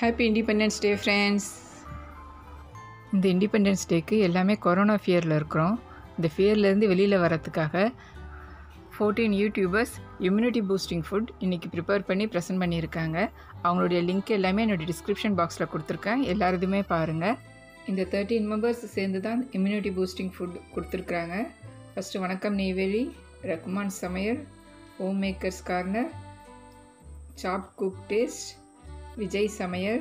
happy independence day friends இந்த independence டேக்கு எல்லாமே கொரோனா ஃபியரில் இருக்கிறோம் இந்த ஃபியர்லேருந்து வெளியில் வரத்துக்காக fourteen YouTubers immunity boosting food இன்றைக்கி ப்ரிப்பேர் பண்ணி ப்ரெசென்ட் பண்ணியிருக்காங்க அவங்களுடைய லிங்க் எல்லாமே என்னோடய டிஸ்கிரிப்ஷன் பாக்ஸில் கொடுத்துருக்கேன் எல்லாருதுமே பாருங்கள் இந்த தேர்ட்டீன் மெம்பர்ஸ் சேர்ந்து தான் இம்யூனிட்டி பூஸ்டிங் ஃபுட் கொடுத்துருக்குறாங்க ஃபஸ்ட்டு வணக்கம் நெய்வேலி ரகுமான் சமையல் home makers corner chef cook taste Vijay சமையல்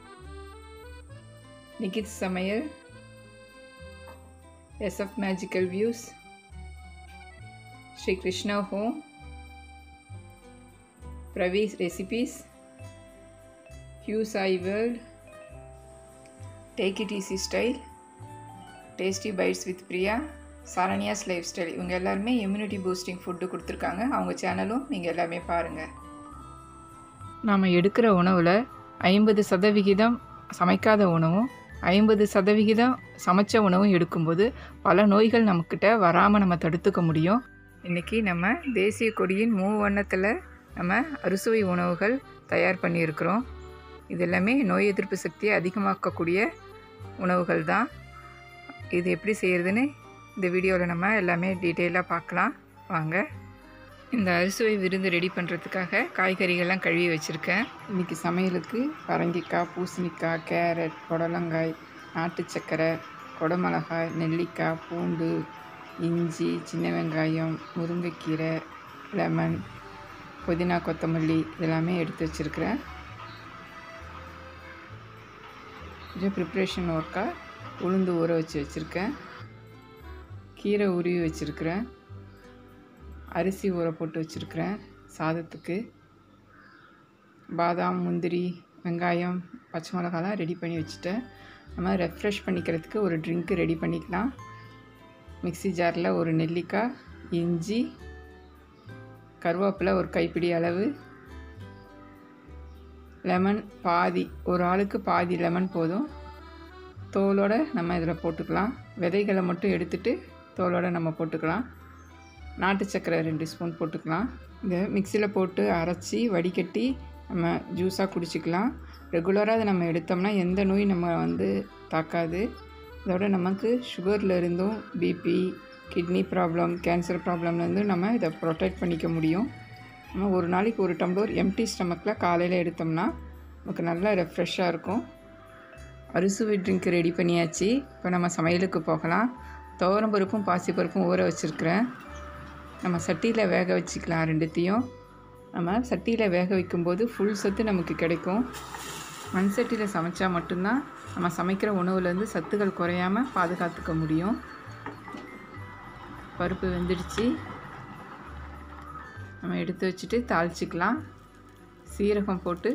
நிகித் சமையல் SF magical views Sri Krishna home பிரவீஸ் ரெசிபீஸ் ஹியூ Sai world take it easy style tasty bites with Priya சாரணியாஸ் லைஃப் ஸ்டைல் இவங்க எல்லாருமே இம்யூனிட்டி பூஸ்டிங் ஃபுட்டு கொடுத்துருக்காங்க அவங்க சேனலும் நீங்கள் எல்லாமே பாருங்கள் நாம் எடுக்கிற உணவில் ஐம்பது சதவிகிதம் சமைக்காத உணவும் ஐம்பது சதவிகிதம் சமைச்ச உணவும் எடுக்கும்போது பல நோய்கள் நம்மக்கிட்ட வராமல் நம்ம தடுத்துக்க முடியும் இன்றைக்கி நம்ம தேசிய கொடியின் மூவண்ணத்தில் நம்ம அறுசுவை உணவுகள் தயார் பண்ணியிருக்கிறோம் இது எல்லாமே நோய் எதிர்ப்பு சக்தியை அதிகமாக்கக்கூடிய உணவுகள் தான் இது எப்படி செய்கிறதுன்னு இந்த வீடியோவில் நம்ம எல்லாமே டீட்டெயிலாக பார்க்கலாம் வாங்க இந்த அரிசுவை விருந்து ரெடி பண்ணுறதுக்காக காய்கறிகள்லாம் கழுவி வச்சுருக்கேன் இன்றைக்கி சமையலுக்கு பரங்கிக்காய் பூசணிக்காய் கேரட் புடலங்காய் நாட்டு சக்கரை குடமிளகாய் நெல்லிக்காய் பூண்டு இஞ்சி சின்ன வெங்காயம் முருங்கைக்கீரை லெமன் புதினா கொத்தமல்லி இதெல்லாமே எடுத்து வச்சுருக்கிறேன் கொஞ்சம் ப்ரிப்ரேஷன் ஒர்க்காக உளுந்து ஊற வச்சு வச்சுருக்கேன் கீரை உருவி வச்சுருக்கிறேன் அரிசி ஊற போட்டு வச்சுருக்கிறேன் சாதத்துக்கு பாதாம் முந்திரி வெங்காயம் பச்சை மிளகாலாம் ரெடி பண்ணி வச்சுட்டேன் நம்ம ரெஃப்ரெஷ் பண்ணிக்கிறதுக்கு ஒரு ட்ரிங்க்கு ரெடி பண்ணிக்கலாம் மிக்சி ஜாரில் ஒரு நெல்லிக்காய் இஞ்சி கருவேப்பிலை ஒரு கைப்பிடி அளவு லெமன் பாதி ஒரு ஆளுக்கு பாதி லெமன் போதும் தோலோடு நம்ம இதில் போட்டுக்கலாம் விதைகளை மட்டும் எடுத்துட்டு தோலோடு நம்ம போட்டுக்கலாம் நாட்டு சக்கரை ரெண்டு ஸ்பூன் போட்டுக்கலாம் இதை மிக்சியில் போட்டு அரைச்சி வடிகட்டி நம்ம ஜூஸாக குடிச்சிக்கலாம் ரெகுலராக அதை நம்ம எடுத்தோம்னா எந்த நோய் நம்ம வந்து தாக்காது இதோட நமக்கு சுகரில் இருந்தும் பிபி கிட்னி ப்ராப்ளம் கேன்சர் ப்ராப்ளம்லேருந்தும் நம்ம இதை ப்ரொடெக்ட் பண்ணிக்க முடியும் நம்ம ஒரு நாளைக்கு ஒரு டம்ளர் எம்டி ஸ்டமக்கில் காலையில் எடுத்தோம்னா நமக்கு நல்லா ரெஃப்ரெஷ்ஷாக இருக்கும் அரிசுவை ட்ரிங்க் ரெடி பண்ணியாச்சு இப்போ நம்ம சமையலுக்கு போகலாம் துவரம்பருப்பும் பாசிப்பருப்பும் ஊற வச்சுருக்கிறேன் நம்ம சட்டியில் வேக வச்சுக்கலாம் ரெண்டுத்தையும் நம்ம சட்டியில் வேக வைக்கும்போது ஃபுல் சத்து நமக்கு கிடைக்கும் மண் சட்டியில் சமைச்சா மட்டும்தான் நம்ம சமைக்கிற உணவுலேருந்து சத்துக்கள் குறையாமல் பாதுகாத்துக்க முடியும் பருப்பு வெந்துடுச்சு நம்ம எடுத்து வச்சுட்டு தாளிச்சிக்கலாம் சீரகம் போட்டு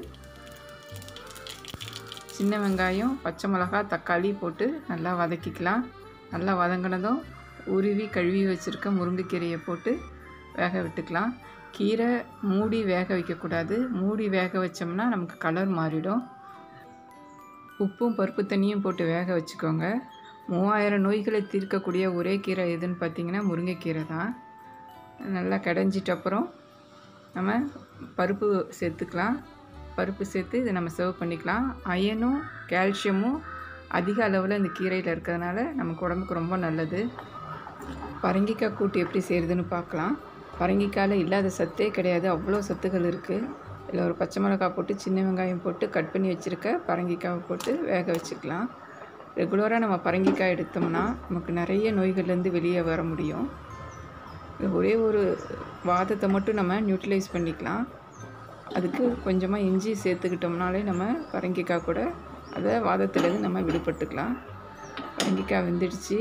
சின்ன வெங்காயம் பச்சை மிளகா தக்காளி போட்டு நல்லா வதக்கிக்கலாம் நல்லா வதங்கினதும் உருவி கழுவி வச்சுருக்க முருங்கைக்கீரையை போட்டு வேக விட்டுக்கலாம் கீரை மூடி வேக வைக்கக்கூடாது மூடி வேக வச்சோம்னா நமக்கு கலர் மாறிடும் உப்பும் பருப்பு தண்ணியும் போட்டு வேக வச்சுக்கோங்க மூவாயிரம் நோய்களை தீர்க்கக்கூடிய ஒரே கீரை எதுன்னு பார்த்தீங்கன்னா முருங்கைக்கீரை தான் நல்லா கடைஞ்சிட்ட அப்புறம் நம்ம பருப்பு சேர்த்துக்கலாம் பருப்பு சேர்த்து இதை நம்ம சர்வ் பண்ணிக்கலாம் அயனும் கால்சியமும் அதிக அளவில் இந்த கீரையில் இருக்கிறதுனால நமக்கு உடம்புக்கு ரொம்ப நல்லது பரங்கிக்காய் கூட்டு எப்படி செய்கிறதுன்னு பார்க்கலாம் பரங்கிக்காயில் இல்லாத சத்தே கிடையாது அவ்வளோ சத்துக்கள் இருக்குது இதில் ஒரு பச்சை மிளகாய் போட்டு சின்ன வெங்காயம் போட்டு கட் பண்ணி வச்சுருக்க பரங்கிக்காவை போட்டு வேக வச்சுக்கலாம் ரெகுலராக நம்ம பரங்கிக்காய் எடுத்தோம்னா நமக்கு நிறைய நோய்கள்லேருந்து வெளியே வர முடியும் ஒரே ஒரு வாதத்தை மட்டும் நம்ம நியூட்ரலைஸ் பண்ணிக்கலாம் அதுக்கு கொஞ்சமாக இஞ்சி சேர்த்துக்கிட்டோம்னாலே நம்ம பரங்கிக்காய் கூட அதை வாதத்துலேருந்து நம்ம விடுபட்டுக்கலாம் பரங்கிக்காய் வெந்துடுச்சு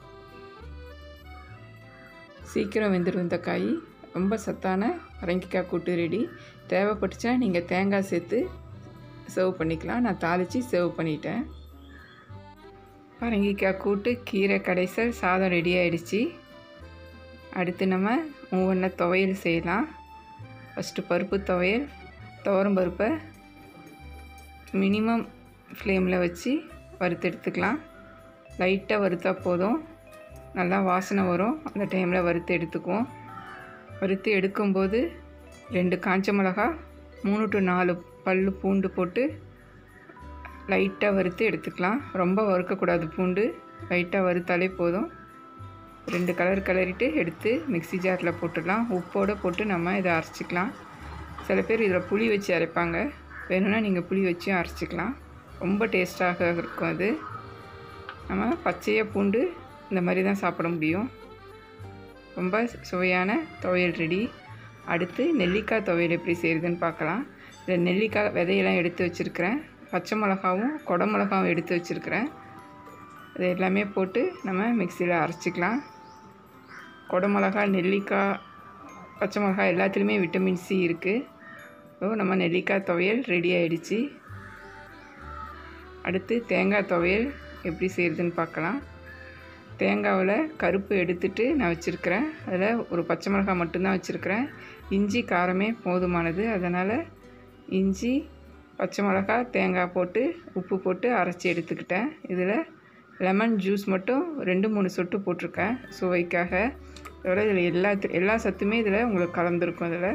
சீக்கிரம் வெந்துடும் இந்த காய் ரொம்ப சத்தான பரங்கிக்காய் கூட்டு ரெடி தேவைப்பட்டுச்சா நீங்கள் தேங்காய் சேர்த்து சர்வ் பண்ணிக்கலாம் நான் தாளித்து சர்வ் பண்ணிட்டேன் பரங்கிக்காய் கூட்டு கீரை கடைசல் சாதம் ரெடி ஆகிடுச்சு அடுத்து நம்ம மூவெண்ண துவையல் செய்யலாம் ஃபஸ்ட்டு பருப்பு துவையல் துவரம் பருப்பை மினிமம் ஃப்ளேமில் வச்சு வறுத்து எடுத்துக்கலாம் லைட்டாக வறுத்தா போதும் நல்லா வாசனை வரும் அந்த டைமில் வறுத்து எடுத்துக்குவோம் வறுத்து எடுக்கும்போது ரெண்டு காஞ்ச மிளகா மூணு டு நாலு பல் பூண்டு போட்டு லைட்டாக வறுத்து எடுத்துக்கலாம் ரொம்ப வறுக்கக்கூடாது பூண்டு லைட்டாக வறுத்தாலே போதும் ரெண்டு கலர் கலரிட்டு எடுத்து மிக்ஸி ஜாரில் போட்டுடலாம் உப்போடு போட்டு நம்ம இதை அரைச்சிக்கலாம் சில பேர் இதில் புளி வச்சு அரைப்பாங்க வேணும்னா நீங்கள் புளி வச்சும் அரைச்சிக்கலாம் ரொம்ப டேஸ்ட்டாக இருக்கும் அது நம்ம பச்சையாக பூண்டு இந்த மாதிரி தான் சாப்பிட முடியும் ரொம்ப சுவையான துவையல் ரெடி அடுத்து நெல்லிக்காய் துவையல் எப்படி செய்கிறதுன்னு பார்க்கலாம் இதில் நெல்லிக்காய் விதையெல்லாம் எடுத்து வச்சுருக்கிறேன் பச்சை மிளகாவும் கொடை மிளகாவும் எடுத்து வச்சுருக்கிறேன் இது எல்லாமே போட்டு நம்ம மிக்சியில் அரைச்சிக்கலாம் கொடை மிளகா நெல்லிக்காய் பச்சை மிளகாய் எல்லாத்துலேயுமே விட்டமின் சி இருக்குது ஸோ நம்ம நெல்லிக்காய் துவையல் ரெடி ஆகிடுச்சு அடுத்து தேங்காய் துவையல் எப்படி செய்கிறதுன்னு பார்க்கலாம் தேங்காவில் கருப்பு எடுத்துட்டு நான் வச்சுருக்கிறேன் அதில் ஒரு பச்சை மிளகாய் மட்டும்தான் வச்சுருக்கிறேன் இஞ்சி காரமே போதுமானது அதனால் இஞ்சி பச்சை மிளகாய் தேங்காய் போட்டு உப்பு போட்டு அரைச்சி எடுத்துக்கிட்டேன் இதில் லெமன் ஜூஸ் மட்டும் ரெண்டு மூணு சொட்டு போட்டிருக்கேன் சுவைக்காக இதோட இதில் எல்லா எல்லா சத்துமே இதில் உங்களுக்கு கலந்துருக்கும் இதில்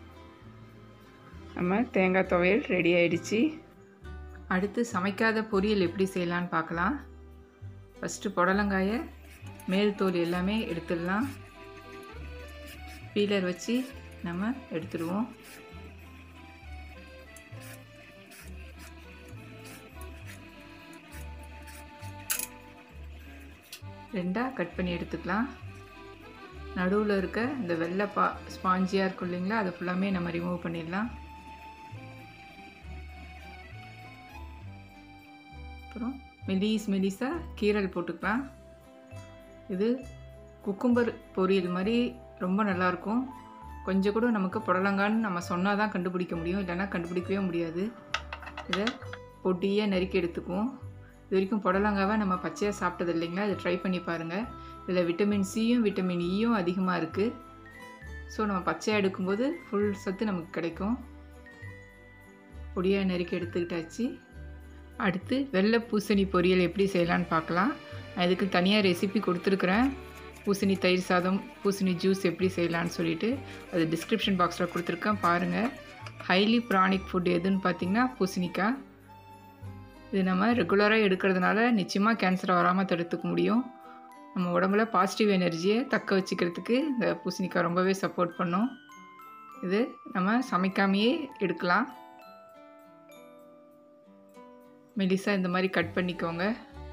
நம்ம தேங்காய் துவையல் ரெடி ஆயிடுச்சு அடுத்து சமைக்காத பொரியல் எப்படி செய்யலான்னு பார்க்கலாம் ஃபஸ்ட்டு புடலங்காயை மேல் தோல் எல்லாமே எடுத்துடலாம் பீலர் வச்சு நம்ம எடுத்துடுவோம் ரெண்டாக கட் பண்ணி எடுத்துக்கலாம் நடுவில் இருக்க இந்த வெள்ளை பா ஸ்பாஞ்சியாக இருக்கும் இல்லைங்களா அதை ஃபுல்லாமே நம்ம ரிமூவ் பண்ணிடலாம் அப்புறம் மெலிஸ் மெலிஸாக கீரல் போட்டுக்கலாம் இது குக்கும்பர் பொரியல் மாதிரி ரொம்ப நல்லாயிருக்கும் கொஞ்சம் கூட நமக்கு புடலங்கான்னு நம்ம சொன்னால் தான் கண்டுபிடிக்க முடியும் இல்லைன்னா கண்டுபிடிக்கவே முடியாது இதை பொடியாக நறுக்கி எடுத்துக்குவோம் இது வரைக்கும் புடலங்காவை நம்ம பச்சையாக சாப்பிட்டது இல்லைங்களா இதை ட்ரை பண்ணி பாருங்கள் இதில் விட்டமின் சியும் விட்டமின் இயும் அதிகமாக இருக்குது ஸோ நம்ம பச்சையாக எடுக்கும்போது ஃபுல் சத்து நமக்கு கிடைக்கும் பொடியாக நறுக்கி எடுத்துக்கிட்டாச்சு அடுத்து வெள்ளை பூசணி பொரியல் எப்படி செய்யலான்னு பார்க்கலாம் நான் இதுக்கு தனியாக ரெசிபி கொடுத்துருக்குறேன் பூசணி தயிர் சாதம் பூசணி ஜூஸ் எப்படி செய்யலான்னு சொல்லிட்டு அது டிஸ்கிரிப்ஷன் பாக்ஸில் கொடுத்துருக்கேன் பாருங்கள் ஹைலி ப்ரானிக் ஃபுட் எதுன்னு பார்த்தீங்கன்னா பூசணிக்காய் இது நம்ம ரெகுலராக எடுக்கிறதுனால நிச்சயமாக கேன்சர் வராமல் தடுத்துக்க முடியும் நம்ம உடம்புல பாசிட்டிவ் எனர்ஜியை தக்க வச்சுக்கிறதுக்கு இந்த பூசணிக்காய் ரொம்பவே சப்போர்ட் பண்ணும் இது நம்ம சமைக்காமையே எடுக்கலாம் மெலிசா இந்த மாதிரி கட் பண்ணிக்கோங்க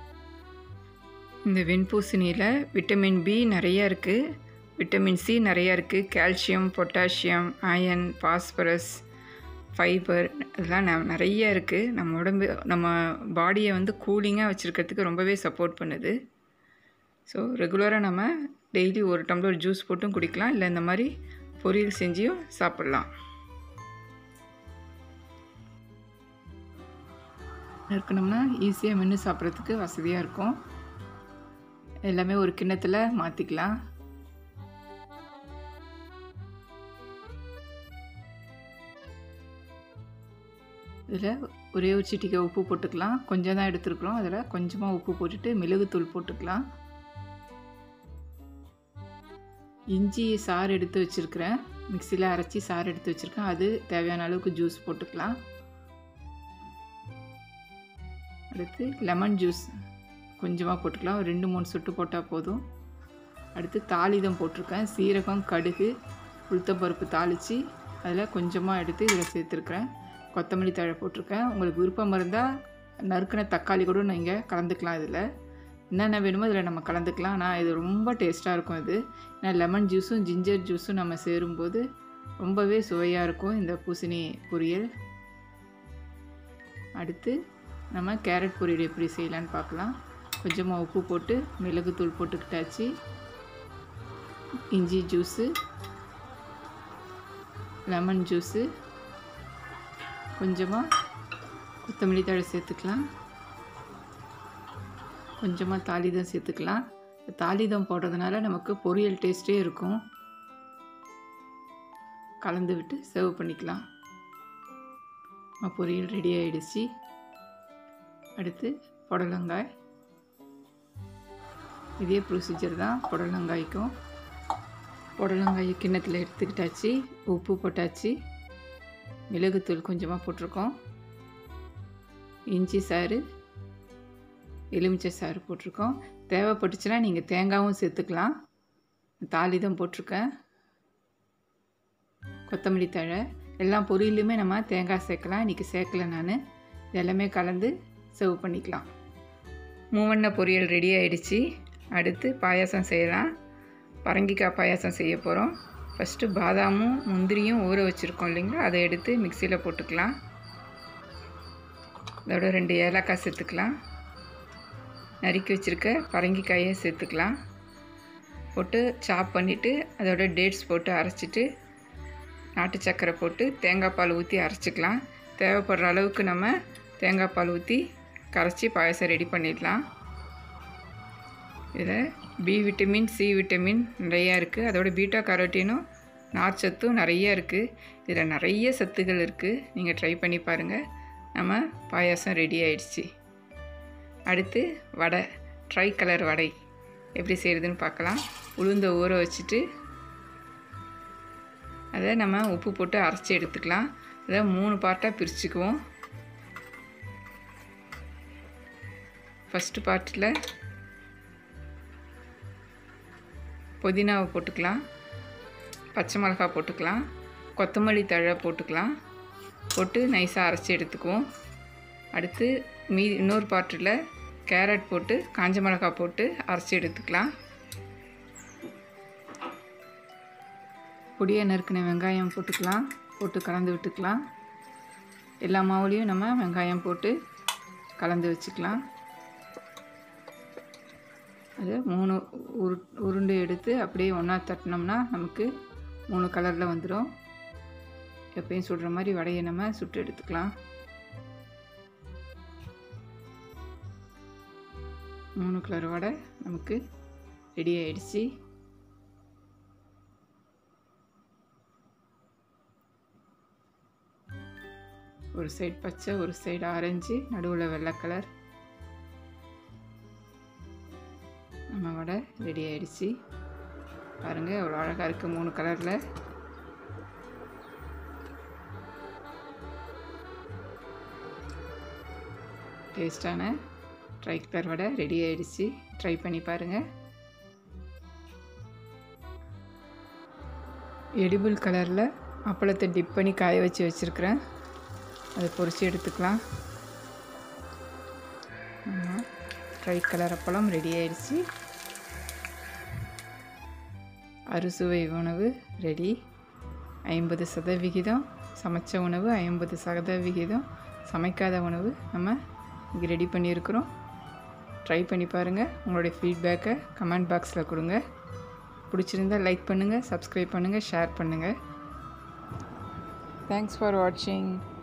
இந்த வெண்பூசணியில் விட்டமின் பி நிறைய இருக்குது விட்டமின் சி நிறையா இருக்குது calcium potassium iron phosphorus fibre இதெல்லாம் ந நிறைய இருக்குது நம்ம உடம்பு நம்ம பாடியை வந்து கூலிங்காக வச்சுருக்கிறதுக்கு ரொம்பவே சப்போர்ட் பண்ணுது ஸோ ரெகுலராக நம்ம டெய்லி ஒரு டம்ளர் ஜூஸ் போட்டும் குடிக்கலாம் இல்லை இந்த மாதிரி பொரியல் செஞ்சியும் சாப்பிட்லாம் இருக்கணும்னா ஈஸியாக மென்று சாப்பிட்றதுக்கு வசதியாக இருக்கும் எல்லாமே ஒரு கிண்ணத்தில் மாற்றிக்கலாம் இதில் ஒரே ஒரு சிட்டிக்கை உப்பு போட்டுக்கலாம் கொஞ்சம் தான் எடுத்துருக்குறோம் அதில் கொஞ்சமாக உப்பு போட்டுட்டு மிளகுத்தூள் போட்டுக்கலாம் இஞ்சி சாறு எடுத்து வச்சுருக்கிறேன் மிக்சியில் அரைச்சி சாறு எடுத்து வச்சுருக்கேன் அது தேவையான அளவுக்கு ஜூஸ் போட்டுக்கலாம் அடுத்து லெமன் ஜூஸ் கொஞ்சமாக போட்டுக்கலாம் ஒரு ரெண்டு மூணு சொட்டு போட்டால் போதும் அடுத்து தாளிதம் போட்டிருக்கேன் சீரகம் கடுகு உளுத்தம்பருப்பு தாளித்து அதில் கொஞ்சமாக எடுத்து இதில் சேர்த்துருக்குறேன் கொத்தமல்லி தழை போட்டிருக்கேன் உங்களுக்கு விருப்பம் இருந்தால் நறுக்கின தக்காளி கூட நீங்கள் கலந்துக்கலாம் இதில் என்னென்ன வேணுமோ இதில் நம்ம கலந்துக்கலாம் ஆனால் இது ரொம்ப டேஸ்ட்டாக இருக்கும் இது ஏன்னா லெமன் ஜூஸும் ஜிஞ்சர் ஜூஸும் நம்ம சேரும்போது ரொம்பவே சுவையாக இருக்கும் இந்த பூசணி பொரியல் அடுத்து நம்ம கேரட் பொரியல் எப்படி செய்யலான்னு பார்க்கலாம் கொஞ்சமாக உப்பு போட்டு மிளகுத்தூள் போட்டுக்கிட்டாச்சு இஞ்சி ஜூஸு லெமன் ஜூஸு கொஞ்சமாக கொத்தமல்லி தழை சேர்த்துக்கலாம் கொஞ்சமாக தாளிதம் சேர்த்துக்கலாம் தாளிதம் போடுறதுனால நமக்கு பொரியல் டேஸ்ட்டே இருக்கும் கலந்து விட்டு சர்வ் பண்ணிக்கலாம் பொரியல் ரெடி ஆகிடுச்சு அடுத்து புடலங்காய் இதே ப்ரொசீஜர் தான் புடலங்காய்க்கும் புடலங்காய் கிண்ணத்தில் எடுத்துக்கிட்டாச்சு உப்பு போட்டாச்சு மிளகுத்தூள் கொஞ்சமாக போட்டிருக்கோம் இஞ்சி சாறு எலுமிச்சை சாறு போட்டிருக்கோம் தேவைப்பட்டுச்சுன்னா நீங்கள் தேங்காயும் சேர்த்துக்கலாம் தாளிதம் போட்டிருக்கேன் கொத்தமல்லி தழை எல்லா பொரியலுமே நம்ம தேங்காய் சேர்க்கலாம் இன்றைக்கி சேர்க்கல நான் இதெல்லாமே கலந்து சர்வ் பண்ணிக்கலாம் மூவண்ண பொரியல் ரெடி ஆயிடுச்சு அடுத்து பாயாசம் செய்யலாம் பரங்கிக்காய் பாயாசம் செய்ய போகிறோம் ஃபஸ்ட்டு பாதாமும் முந்திரியும் ஊற வச்சுருக்கோம் இல்லைங்களா அதை எடுத்து மிக்சியில் போட்டுக்கலாம் அதோட ரெண்டு ஏலக்காய் சேர்த்துக்கலாம் நறுக்கி வச்சுருக்க பரங்கிக்காயை சேர்த்துக்கலாம் போட்டு சாப் பண்ணிவிட்டு அதோட டேட்ஸ் போட்டு அரைச்சிட்டு நாட்டு சர்க்கரை போட்டு தேங்காய் பால் ஊற்றி அரைச்சிக்கலாம் தேவைப்படுற அளவுக்கு நம்ம தேங்காய் பால் ஊற்றி கரைச்சி பாயசம் ரெடி பண்ணிடலாம் இதில் பி விட்டமின் சி விட்டமின் நிறையா இருக்குது அதோட பீட்டா கரோட்டினும் நார்ச்சத்தும் நிறைய இருக்குது இதில் நிறைய சத்துகள் இருக்குது நீங்கள் ட்ரை பண்ணி பாருங்கள் நம்ம பாயாசம் ரெடி ஆயிடுச்சு அடுத்து வடை ட்ரை கலர் வடை எப்படி செய்கிறதுன்னு பார்க்கலாம் உளுந்த ஊற வச்சுட்டு அதை நம்ம உப்பு போட்டு அரைச்சி எடுத்துக்கலாம் அதை மூணு பார்ட்டாக பிரிச்சுக்குவோம் ஃபஸ்ட்டு பார்ட்டில் புதினாவை போட்டுக்கலாம் பச்சை மிளகா போட்டுக்கலாம் கொத்தமல்லி தழை போட்டுக்கலாம் போட்டு நைஸாக அரைச்சி எடுத்துக்குவோம் அடுத்து மீ இன்னொரு பாட்டில் கேரட் போட்டு காஞ்ச மிளகா போட்டு அரைச்சி எடுத்துக்கலாம் பொடியை நறுக்கின வெங்காயம் போட்டுக்கலாம் போட்டு கலந்து விட்டுக்கலாம் எல்லா மாவுலேயும் நம்ம வெங்காயம் போட்டு கலந்து வச்சுக்கலாம் அது மூணு உரு உருண்டை எடுத்து அப்படியே ஒன்றா தட்டினோம்னா நமக்கு மூணு கலரில் வந்துடும் எப்பயும் சுடுற மாதிரி வடையை நம்ம சுட்டு எடுத்துக்கலாம் மூணு கலர் வடை நமக்கு ரெடி ஆயிடுச்சு ஒரு சைடு பச்சை ஒரு சைடு ஆரஞ்சு நடுவில் வெள்ளை கலர் நம்ம வடை ரெடி ஆயிடுச்சு பாருங்கள் எவ்வளோ அழகாக இருக்குது மூணு கலரில் டேஸ்டான ட்ரை கலர் வடை ரெடி ஆயிடுச்சு ட்ரை பண்ணி பாருங்கள் எடிபிள் கலரில் அப்பளத்தை டிப் பண்ணி காய வச்சு வச்சுருக்கிறேன் அதை பொரித்து எடுத்துக்கலாம் ஆமாம் ட்ரை கலர் அப்பளம் ரெடி ஆயிடுச்சு அறுசுவை உணவு ரெடி ஐம்பது சதவிகிதம் சமைச்ச உணவு ஐம்பது சதவிகிதம் சமைக்காத உணவு நம்ம இங்கே ரெடி பண்ணியிருக்கிறோம் ட்ரை பண்ணி பாருங்கள் உங்களுடைய ஃபீட்பேக்கை கமெண்ட் பாக்ஸில் கொடுங்க பிடிச்சிருந்தால் லைக் பண்ணுங்கள் சப்ஸ்கிரைப் பண்ணுங்கள் ஷேர் பண்ணுங்கள் தேங்க்ஸ் ஃபார் வாட்சிங்